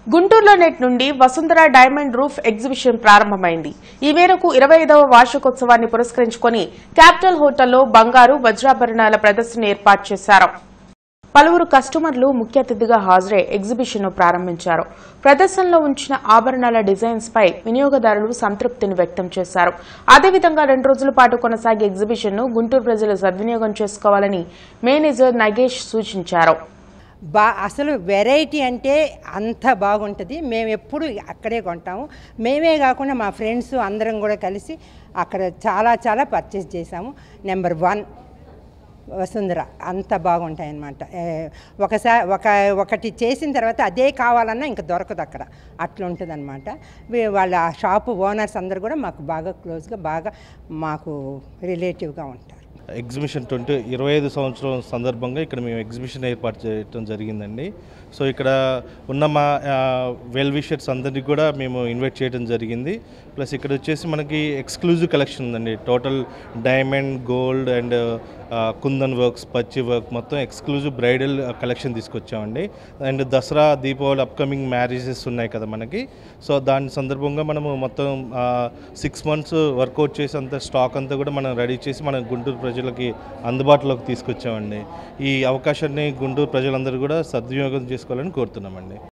గుంటూరులో నేటి నుండి వసుంధర డైమండ్ రూఫ్ ఎగ్జిబిషన్ ప్రారంభమైంది ఈ మేరకు ఇరవై ఐదవ వార్షికోత్సవాన్ని పురస్కరించుకొని క్యాపిటల్ హోటల్లో బంగారు వజ్రాభరణాల ప్రదర్శన ఏర్పాటు చేశారు పలువురు కస్టమర్లు ముఖ్య అతిథిగా హాజరై ఎగ్జిబిషన్ ను ప్రారంభించారు ప్రదర్శనలో ఉంచిన ఆభరణాల డిజైన్స్ పై వినియోగదారులు సంతృప్తిని వ్యక్తం చేశారు అదేవిధంగా రెండు రోజుల పాటు కొనసాగే ఎగ్జిబిషన్ ను గుంటూరు ప్రజలు సద్వినియోగం చేసుకోవాలని మేనేజర్ నగేష్ సూచించారు బా అసలు వెరైటీ అంటే అంత బాగుంటుంది మేము ఎప్పుడు అక్కడే కొంటాము మేమే కాకుండా మా ఫ్రెండ్స్ అందరం కూడా కలిసి అక్కడ చాలా చాలా పర్చేస్ చేసాము నెంబర్ వన్ వసుంధర అంత బాగుంటాయి అన్నమాట ఏ, ఒకసారి ఒక ఒకటి చేసిన తర్వాత అదే కావాలన్నా ఇంకా దొరకదు అక్కడ అట్లా ఉంటుంది అనమాట వాళ్ళ ఆ షాపు ఓనర్స్ అందరు కూడా మాకు బాగా క్లోజ్గా బాగా మాకు రిలేటివ్గా ఉంటారు ఎగ్జిబిషన్ ట్వంటీ ఇరవై ఐదు సంవత్సరం సందర్భంగా ఇక్కడ మేము ఎగ్జిబిషన్ ఏర్పాటు చేయడం జరిగిందండి సో ఇక్కడ ఉన్న మా వెల్ విషర్స్ అందరినీ కూడా మేము ఇన్వైట్ చేయడం జరిగింది ప్లస్ ఇక్కడ వచ్చేసి మనకి ఎక్స్క్లూజివ్ కలెక్షన్ ఉందండి total diamond gold and kundan works పచ్చి వర్క్ మొత్తం ఎక్స్క్లూజివ్ బ్రైడల్ కలెక్షన్ తీసుకొచ్చామండి and Dasara Deepavali upcoming marriages ఉన్నాయి కదా మనకి సో దాని సందర్భంగా మనము మొత్తం సిక్స్ మంత్స్ వర్కౌట్ చేసి అంత స్టాక్ అంతా కూడా మనం రెడీ చేసి మన గుంటూరు ప్రజలకి అందుబాటులోకి తీసుకొచ్చామండి ఈ అవకాశాన్ని గుంటూరు ప్రజలందరూ కూడా సద్వినియోగం చేసుకోవాలని కోరుతున్నామండి